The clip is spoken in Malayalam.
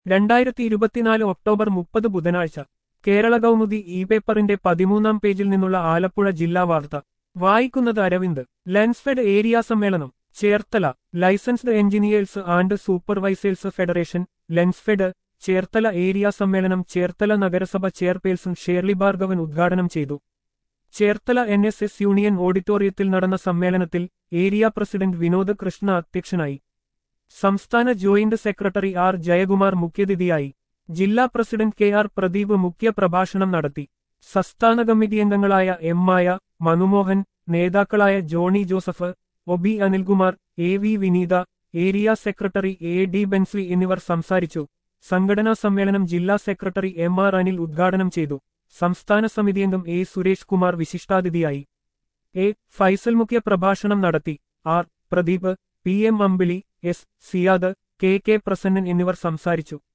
രണ്ടായിരത്തി ഇരുപത്തിനാല് ഒക്ടോബർ മുപ്പത് ബുധനാഴ്ച കേരള കൗമുദി ഇ പേപ്പറിന്റെ പതിമൂന്നാം പേജിൽ നിന്നുള്ള ആലപ്പുഴ ജില്ലാ വാർത്ത വായിക്കുന്നത് അരവിന്ദ് ലെൻസ്ഫെഡ് ഏരിയ സമ്മേളനം Cherthala licensed engineers and supervisors federation Lensfed Cherthala area സമ്മേളനം ചേർത്തല നഗരസഭ ചെയർപേഴ്സൺ ഷേർലി ഭാർഗവൻ ഉദ്ഘാടനം ചെയ്തു Cherthala N S S union ഓഡിറ്റോറിയത്തിൽ നടന്ന സമ്മേളനത്തിൽ ഏരിയ പ്രസിഡന്റ് വിനോദ് കൃഷ്ണ അധ്യക്ഷനായി സംസ്ഥാന ജോയിന്റ് സെക്രട്ടറി ആർ ജയകുമാർ മുഖ്യതിഥിയായി ജില്ലാ പ്രസിഡന്റ് കെ ആർ പ്രദീപ് മുഖ്യപ്രഭാഷണം നടത്തി സംസ്ഥാന കമ്മിറ്റി അംഗങ്ങളായ എം മായ മനുമോഹൻ നേതാക്കളായ Johnny Joseph O B Anilkumar A V Vineetha area secretary A D Bensly എന്നിവർ സംസാരിച്ചു സംഘടനാ സമ്മേളനം ജില്ലാ സെക്രട്ടറി എം ആർ അനിൽ ഉദ്ഘാടനം ചെയ്തു സംസ്ഥാന സമിതി അംഗം എ സുരേഷ് കുമാർ വിശിഷ്ടാതിഥിയായി എ ഫൈസൽ മുഖ്യ പ്രഭാഷണം നടത്തി R Pradeep P M Ambili S Siyad K K Prasannan എന്നിവർ സംസാരിച്ചു